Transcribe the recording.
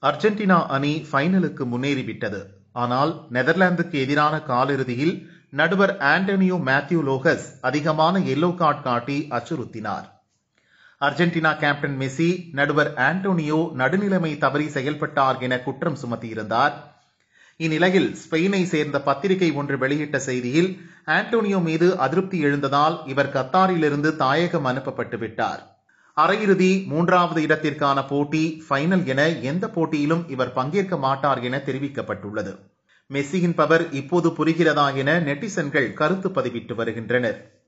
Argentina அணி ஃபைனலுக்கு முன்னேறிவிட்டது ஆனால் நெதர்லாந்துக்கு எதிரான காலிறுதியில் நடுவர் ஆண்டனியோ மேத்யூ லோகஸ் அதிகமான எல்லோ கார்டு காட்டி அச்சுறுத்தினார் அர்ஜென்டினா கேப்டன் மெஸ்ஸி நடுவர் ஆண்டோனியோ நடுநிலைமை தவறி செயல்பட்டார் என குற்றம் சுமத்தியிருந்தார் இந்நிலையில் ஸ்பெயினை சேர்ந்த பத்திரிகை ஒன்று வெளியிட்ட செய்தியில் ஆண்டோனியோ மீது அதிருப்தி எழுந்ததால் இவர் கத்தாரிலிருந்து தாயகம் அனுப்பப்பட்டு விட்டார் அரையிறுதி மூன்றாவது இடத்திற்கான போட்டி ஃபைனல் என எந்த போட்டியிலும் இவர் பங்கேற்க மாட்டார் என தெரிவிக்கப்பட்டுள்ளது மெஸ்ஸியின் பவர் இப்போது புரிகிறதா என நெட்டிசன்கள் கருத்து பதிவிட்டு வருகின்றனர்